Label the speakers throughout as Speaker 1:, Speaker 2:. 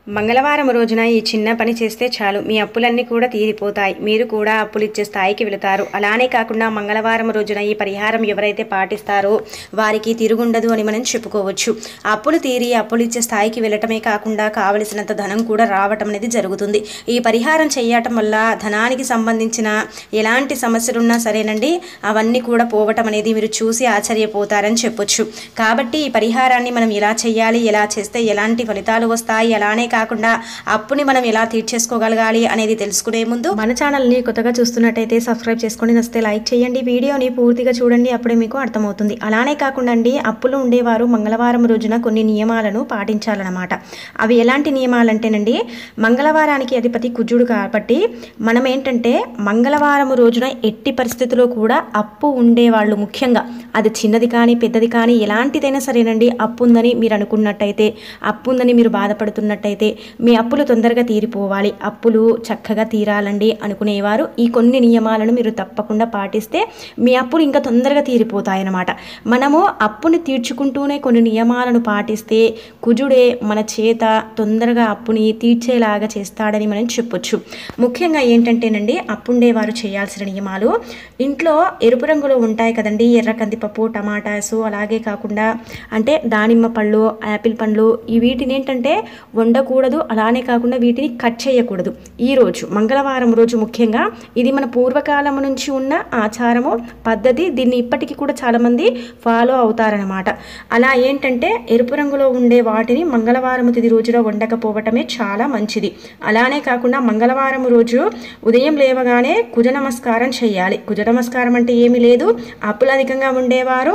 Speaker 1: మంగళవారం రోజున ఈ చిన్న పని చేస్తే చాలు మీ అప్పులన్నీ కూడా తీరిపోతాయి మీరు కూడా అప్పులు ఇచ్చే స్థాయికి వెళతారు అలానే కాకుండా మంగళవారం రోజున ఈ పరిహారం ఎవరైతే పాటిస్తారో వారికి తిరుగుండదు అని మనం చెప్పుకోవచ్చు అప్పులు తీరి అప్పులు ఇచ్చే స్థాయికి వెళ్ళటమే కాకుండా కావలసినంత ధనం కూడా రావటం అనేది జరుగుతుంది ఈ పరిహారం చేయటం వల్ల ధనానికి సంబంధించిన ఎలాంటి సమస్యలున్నా సరేనండి అవన్నీ కూడా పోవటం అనేది మీరు చూసి ఆశ్చర్యపోతారని చెప్పొచ్చు కాబట్టి ఈ పరిహారాన్ని మనం ఎలా చేయాలి ఎలా చేస్తే ఎలాంటి ఫలితాలు వస్తాయి అలానే కాకుండా అప్పుని మనం ఎలా తీర్చేసుకోగలగాలి అనేది తెలుసుకునే ముందు మన ఛానల్ని కొత్తగా చూస్తున్నట్టయితే సబ్స్క్రైబ్ చేసుకొని నస్తే లైక్ చేయండి వీడియోని పూర్తిగా చూడండి అప్పుడే మీకు అర్థమవుతుంది అలానే కాకుండా అండి అప్పులు ఉండేవారు మంగళవారం రోజున కొన్ని నియమాలను పాటించాలన్నమాట అవి ఎలాంటి నియమాలంటేనండి మంగళవారానికి అధిపతి కుజుడు కాబట్టి మనం ఏంటంటే మంగళవారం రోజున ఎట్టి పరిస్థితిలో కూడా అప్పు ఉండేవాళ్ళు ముఖ్యంగా అది చిన్నది కానీ పెద్దది కానీ ఎలాంటిదైనా సరేనండి అప్పు ఉందని మీరు అనుకున్నట్టయితే అప్పు ఉందని మీరు బాధపడుతున్నట్టయితే మీ అప్పులు తొందరగా తీరిపోవాలి అప్పులు చక్కగా తీరాలండి అనుకునేవారు ఈ కొన్ని నియమాలను మీరు తప్పకుండా పాటిస్తే మీ అప్పులు ఇంకా తొందరగా తీరిపోతాయన్నమాట మనము అప్పుని తీర్చుకుంటూనే కొన్ని నియమాలను పాటిస్తే కుజుడే మన చేత తొందరగా అప్పుని తీర్చేలాగా చేస్తాడని మనం చెప్పొచ్చు ముఖ్యంగా ఏంటంటేనండి అప్పుండేవారు చేయాల్సిన నియమాలు ఇంట్లో ఎరుపు రంగులో ఉంటాయి కదండి ఎర్ర కందిపప్పు టమాటాస్ అలాగే కాకుండా అంటే దానిమ్మ పళ్ళు యాపిల్ పండ్లు ఈ వీటిని ఏంటంటే వండకూడదు అలానే కాకుండా వీటిని కట్ చేయకూడదు ఈ రోజు మంగళవారం రోజు ముఖ్యంగా ఇది మన పూర్వకాలం నుంచి ఉన్న ఆచారము పద్ధతి దీన్ని ఇప్పటికీ కూడా చాలామంది ఫాలో అవుతారనమాట అలా ఏంటంటే ఎరుపు రంగులో ఉండే వాటిని మంగళవారం తిది రోజులో వండకపోవటమే చాలా మంచిది అలానే కాకుండా మంగళవారం రోజు ఉదయం లేవగానే కుజ నమస్కారం చేయాలి కుజ నమస్కారం అంటే ఏమీ లేదు అప్పులు అధికంగా ఉండేవారు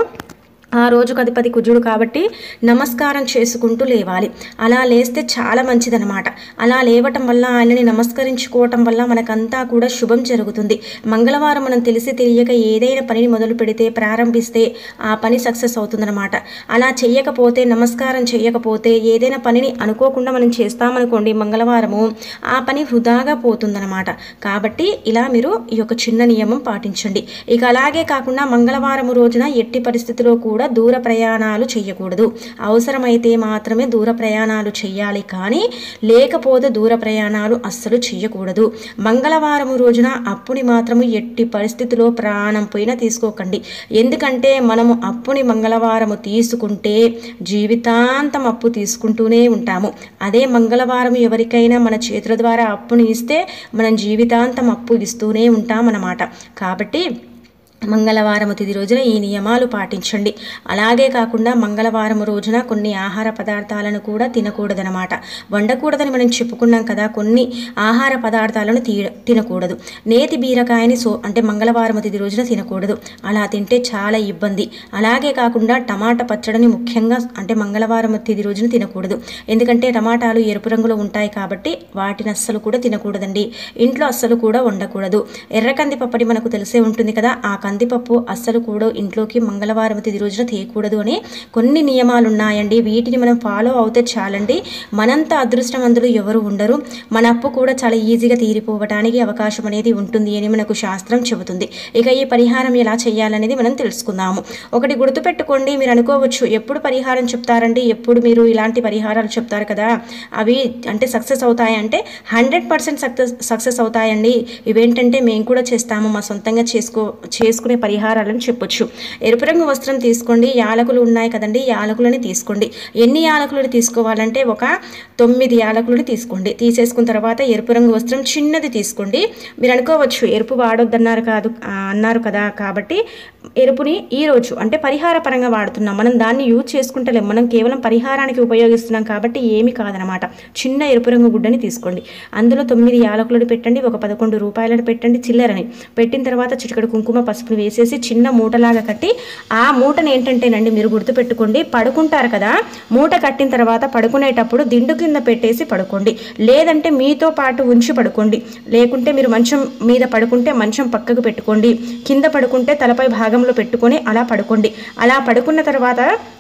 Speaker 1: ఆ రోజుకు అధిపతి కుజుడు కాబట్టి నమస్కారం చేసుకుంటూ లేవాలి అలా లేస్తే చాలా మంచిదనమాట అలా లేవటం వల్ల ఆయనని నమస్కరించుకోవటం వల్ల మనకంతా కూడా శుభం జరుగుతుంది మంగళవారం మనం తెలిసి తెలియక ఏదైనా పనిని మొదలు పెడితే ప్రారంభిస్తే ఆ పని సక్సెస్ అవుతుందన్నమాట అలా చేయకపోతే నమస్కారం చేయకపోతే ఏదైనా పనిని అనుకోకుండా మనం చేస్తామనుకోండి మంగళవారము ఆ పని వృధాగా పోతుందన్నమాట కాబట్టి ఇలా మీరు ఈ యొక్క చిన్న నియమం పాటించండి ఇక అలాగే కాకుండా మంగళవారం రోజున ఎట్టి పరిస్థితిలో కూడా దూర ప్రయాణాలు చేయకూడదు అవసరమైతే మాత్రమే దూర ప్రయాణాలు చేయాలి కానీ లేకపోతే దూర ప్రయాణాలు అస్సలు చేయకూడదు మంగళవారం రోజున అప్పుని మాత్రము ఎట్టి పరిస్థితిలో ప్రాణం పోయినా తీసుకోకండి ఎందుకంటే మనము అప్పుని మంగళవారము తీసుకుంటే జీవితాంతం అప్పు తీసుకుంటూనే ఉంటాము అదే మంగళవారం ఎవరికైనా మన చేతుల ద్వారా అప్పుని ఇస్తే మనం జీవితాంతం అప్పు ఇస్తూనే ఉంటామన్నమాట కాబట్టి మంగళవారం తిది రోజున ఈ నియమాలు పాటించండి అలాగే కాకుండా మంగళవారం రోజున కొన్ని ఆహార పదార్థాలను కూడా తినకూడదనమాట వండకూడదని మనం చెప్పుకున్నాం కదా కొన్ని ఆహార పదార్థాలను తీ తినకూడదు నేతి బీరకాయని సో అంటే మంగళవారం తిది రోజున తినకూడదు అలా తింటే చాలా ఇబ్బంది అలాగే కాకుండా టమాటా పచ్చడిని ముఖ్యంగా అంటే మంగళవారం తిది రోజున తినకూడదు ఎందుకంటే టమాటాలు ఎరుపు రంగులో ఉంటాయి కాబట్టి వాటిని అస్సలు కూడా తినకూడదండి ఇంట్లో అస్సలు కూడా వండకూడదు ఎర్ర కందిపప్పటి మనకు తెలిసే ఉంటుంది కదా ఆ కందిపప్పు అస్సలు కూడా ఇంట్లోకి మంగళవారం తిది రోజున తీయకూడదు అని కొన్ని నియమాలు ఉన్నాయండి వీటిని మనం ఫాలో అవుతే చాలండి మనంత అదృష్టవంతులు ఎవరు ఉండరు మన అప్పు కూడా చాలా ఈజీగా తీరిపోవడానికి అవకాశం అనేది ఉంటుంది అని మనకు శాస్త్రం చెబుతుంది ఇక ఈ పరిహారం ఎలా చేయాలనేది మనం తెలుసుకుందాము ఒకటి గుర్తుపెట్టుకోండి మీరు అనుకోవచ్చు ఎప్పుడు పరిహారం చెప్తారండి ఎప్పుడు మీరు ఇలాంటి పరిహారాలు చెప్తారు కదా అవి అంటే సక్సెస్ అవుతాయి అంటే హండ్రెడ్ పర్సెంట్ సక్సెస్ సక్సెస్ అవుతాయండి ఇవేంటంటే మేము కూడా చేస్తాము మా సొంతంగా చేసుకో చేసుకునే పరిహారాలను చెప్పొచ్చు ఎరుపు రంగు వస్త్రం తీసుకోండి యాలకులు ఉన్నాయి కదండి యాలకులని తీసుకోండి ఎన్ని యాలకులను తీసుకోవాలంటే ఒక తొమ్మిది యాలకులను తీసుకోండి తీసేసుకున్న తర్వాత ఎరుపు రంగు వస్త్రం చిన్నది తీసుకోండి మీరు అనుకోవచ్చు ఎరుపు వాడొద్దన్నారు కాదు ఆ, అన్నారు కదా కాబట్టి ఎరుపుని ఈ రోజు అంటే పరిహార పరంగా వాడుతున్నాం మనం దాన్ని యూజ్ చేసుకుంటలేం మనం కేవలం పరిహారానికి ఉపయోగిస్తున్నాం కాబట్టి ఏమీ కాదనమాట చిన్న ఎరుపు రంగు గుడ్డని తీసుకోండి అందులో తొమ్మిది యాలకులను పెట్టండి ఒక పదకొండు రూపాయలను పెట్టండి చిల్లరని పెట్టిన తర్వాత చిటికడు కుంకుమ పసుపుని వేసేసి చిన్న మూటలాగా కట్టి ఆ మూటను ఏంటంటేనండి మీరు గుర్తుపెట్టుకోండి పడుకుంటారు కదా మూట కట్టిన తర్వాత పడుకునేటప్పుడు దిండు కింద పెట్టేసి పడుకోండి లేదంటే మీతో పాటు ఉంచి పడుకోండి లేకుంటే మీరు మంచం మీద పడుకుంటే మంచం పక్కకు పెట్టుకోండి కింద పడుకుంటే తలపై భాగంలో పెట్టుకొని అలా పడుకోండి అలా పడుకున్న తర్వాత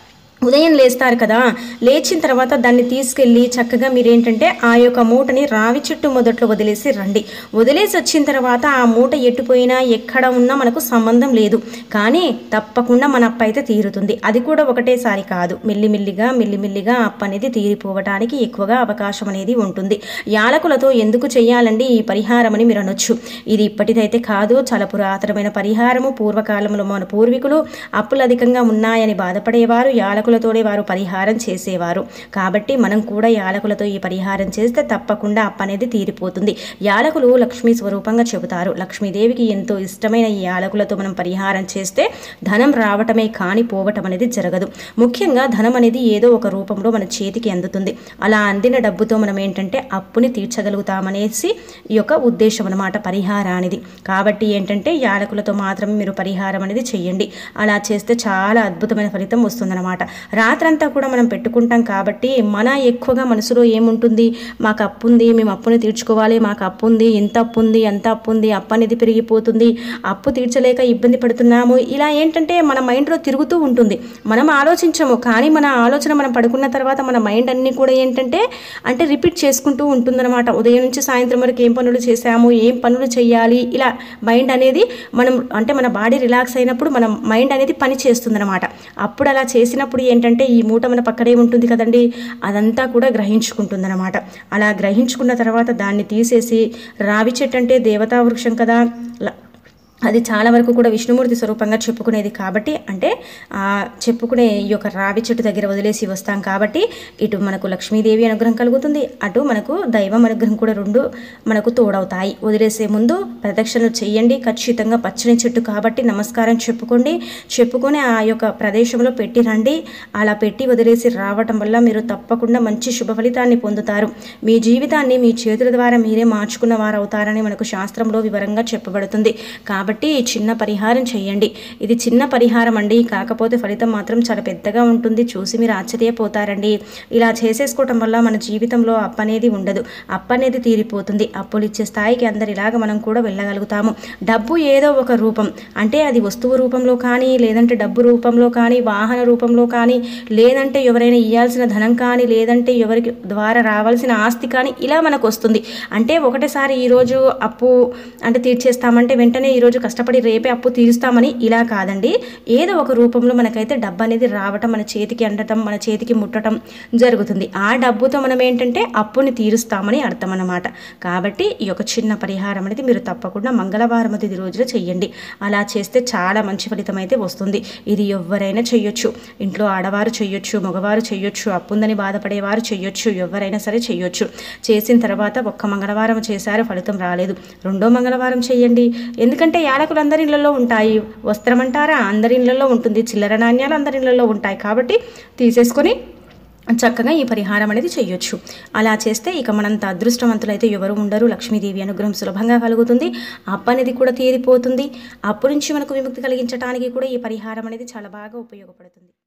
Speaker 1: ఉదయం లేస్తారు కదా లేచిన తర్వాత దాన్ని తీసుకెళ్ళి చక్కగా మీరు ఏంటంటే ఆ యొక్క మూటని రావి చెట్టు మొదట్లో వదిలేసి రండి వదిలేసి వచ్చిన తర్వాత ఆ మూట ఎట్టుపోయినా ఎక్కడ ఉన్నా మనకు సంబంధం లేదు కానీ తప్పకుండా మన అప్పు అయితే తీరుతుంది అది కూడా ఒకటేసారి కాదు మెల్లిమెల్లిగా మెల్లిమెల్లిగా అప్పు అనేది తీరిపోవటానికి ఎక్కువగా అవకాశం అనేది ఉంటుంది యాలకులతో ఎందుకు చేయాలండి ఈ పరిహారం అని మీరు అనొచ్చు ఇది ఇప్పటిదైతే కాదు చాలా పురాతనమైన పరిహారము పూర్వకాలంలో మన పూర్వీకులు అప్పులు అధికంగా ఉన్నాయని బాధపడేవారు యాలకులతోనే వారు పరిహారం చేసేవారు కాబట్టి మనం కూడా యాలకులతో ఈ పరిహారం చేస్తే తప్పకుండా అప్పు అనేది తీరిపోతుంది యాలకులు లక్ష్మీ స్వరూపంగా చెబుతారు లక్ష్మీదేవికి ఎంతో ఇష్టమైన ఈ యాలకులతో మనం పరిహారం చేస్తే ధనం రావటమే కాని పోవటం అనేది జరగదు ముఖ్యంగా ధనం అనేది ఏదో ఒక రూపంలో మన చేతికి అందుతుంది అలా అందిన డబ్బుతో మనం ఏంటంటే అప్పుని తీర్చగలుగుతామనేసి ఈ యొక్క ఉద్దేశం అనమాట పరిహారానిది కాబట్టి ఏంటంటే యాలకులతో మాత్రమే మీరు పరిహారం అనేది చేయండి అలా చేస్తే చాలా అద్భుతమైన ఫలితం వస్తుందన్నమాట రాత్రంతా కూడా మనం పెట్టుకుంటాం కాబట్టి మన ఎక్కువగా మనసులో ఏముంటుంది మాకు అప్పు ఉంది మేము అప్పుని తీర్చుకోవాలి మాకు అప్పు ఉంది ఎంత అప్పు ఉంది ఎంత అప్పు ఉంది అప్పు అనేది పెరిగిపోతుంది అప్పు తీర్చలేక ఇబ్బంది పడుతున్నాము ఇలా ఏంటంటే మన మైండ్లో తిరుగుతూ ఉంటుంది మనం ఆలోచించము కానీ మన ఆలోచన మనం పడుకున్న తర్వాత మన మైండ్ అన్నీ కూడా ఏంటంటే అంటే రిపీట్ చేసుకుంటూ ఉంటుందన్నమాట ఉదయం నుంచి సాయంత్రం వరకు ఏం పనులు చేశాము ఏం పనులు చేయాలి ఇలా మైండ్ అనేది మనం అంటే మన బాడీ రిలాక్స్ అయినప్పుడు మన మైండ్ అనేది పని చేస్తుందన్నమాట అప్పుడు అలా చేసినప్పుడు ఏంటంటే ఈ మూట మన పక్కనే ఉంటుంది కదండి అదంతా కూడా గ్రహించుకుంటుందన్నమాట అలా గ్రహించుకున్న తర్వాత దాన్ని తీసేసి రావి చెట్టు అంటే దేవతా వృక్షం కదా ల- అది చాలా వరకు కూడా విష్ణుమూర్తి స్వరూపంగా చెప్పుకునేది కాబట్టి అంటే ఆ, చెప్పుకునే ఈ యొక్క రావి చెట్టు దగ్గర వదిలేసి వస్తాం కాబట్టి ఇటు మనకు లక్ష్మీదేవి అనుగ్రహం కలుగుతుంది అటు మనకు దైవం అనుగ్రహం కూడా రెండు మనకు తోడవుతాయి వదిలేసే ముందు ప్రదక్షిణలు చేయండి ఖచ్చితంగా పచ్చని చెట్టు కాబట్టి నమస్కారం చెప్పుకోండి చెప్పుకొని ఆ యొక్క ప్రదేశంలో పెట్టి రండి అలా పెట్టి వదిలేసి రావటం వల్ల మీరు తప్పకుండా మంచి శుభ ఫలితాన్ని పొందుతారు మీ జీవితాన్ని మీ చేతుల ద్వారా మీరే మార్చుకున్న వారు అవుతారని మనకు శాస్త్రంలో వివరంగా చెప్పబడుతుంది కాబట్టి ఈ చిన్న పరిహారం చేయండి ఇది చిన్న పరిహారం అండి కాకపోతే ఫలితం మాత్రం చాలా పెద్దగా ఉంటుంది చూసి మీరు ఆశ్చర్యపోతారండి ఇలా చేసేసుకోవటం వల్ల మన జీవితంలో అప్పు అనేది ఉండదు అప్పు అనేది తీరిపోతుంది అప్పులు ఇచ్చే స్థాయికి అందరిలాగా మనం కూడా వెళ్ళగలుగుతాము డబ్బు ఏదో ఒక రూపం అంటే అది వస్తువు రూపంలో కానీ లేదంటే డబ్బు రూపంలో కానీ వాహన రూపంలో కానీ లేదంటే ఎవరైనా ఇవ్వాల్సిన ధనం కానీ లేదంటే ఎవరికి ద్వారా రావాల్సిన ఆస్తి కానీ ఇలా మనకు వస్తుంది అంటే ఒకటేసారి ఈరోజు అప్పు అంటే తీర్చేస్తామంటే వెంటనే ఈరోజు కష్టపడి రేపే అప్పు తీరుస్తామని ఇలా కాదండి ఏదో ఒక రూపంలో మనకైతే డబ్బు అనేది రావటం మన చేతికి అందటం మన చేతికి ముట్టడం జరుగుతుంది ఆ డబ్బుతో మనం ఏంటంటే అప్పుని తీరుస్తామని అర్థం అన్నమాట కాబట్టి ఈ యొక్క చిన్న పరిహారం అనేది మీరు తప్పకుండా మంగళవారం తిది రోజున చెయ్యండి అలా చేస్తే చాలా మంచి ఫలితం అయితే వస్తుంది ఇది ఎవరైనా చెయ్యొచ్చు ఇంట్లో ఆడవారు చెయ్యొచ్చు మగవారు చెయ్యొచ్చు అప్పుందని బాధపడేవారు చెయ్యొచ్చు ఎవరైనా సరే చెయ్యొచ్చు చేసిన తర్వాత ఒక్క మంగళవారం చేశారు ఫలితం రాలేదు రెండో మంగళవారం చేయండి ఎందుకంటే యాలకులు అందరి ఇళ్లలో ఉంటాయి వస్త్రం అంటారా అందరి ఇళ్లలో ఉంటుంది చిల్లర నాణ్యాలు అందరి ఇళ్లలో ఉంటాయి కాబట్టి తీసేసుకొని చక్కగా ఈ పరిహారం అనేది చేయొచ్చు అలా చేస్తే ఇక మనంత అదృష్టవంతులైతే ఎవరు ఉండరు లక్ష్మీదేవి అనుగ్రహం సులభంగా కలుగుతుంది అప్పు అనేది కూడా తీరిపోతుంది అప్పు నుంచి మనకు విముక్తి కలిగించడానికి కూడా ఈ పరిహారం అనేది చాలా బాగా ఉపయోగపడుతుంది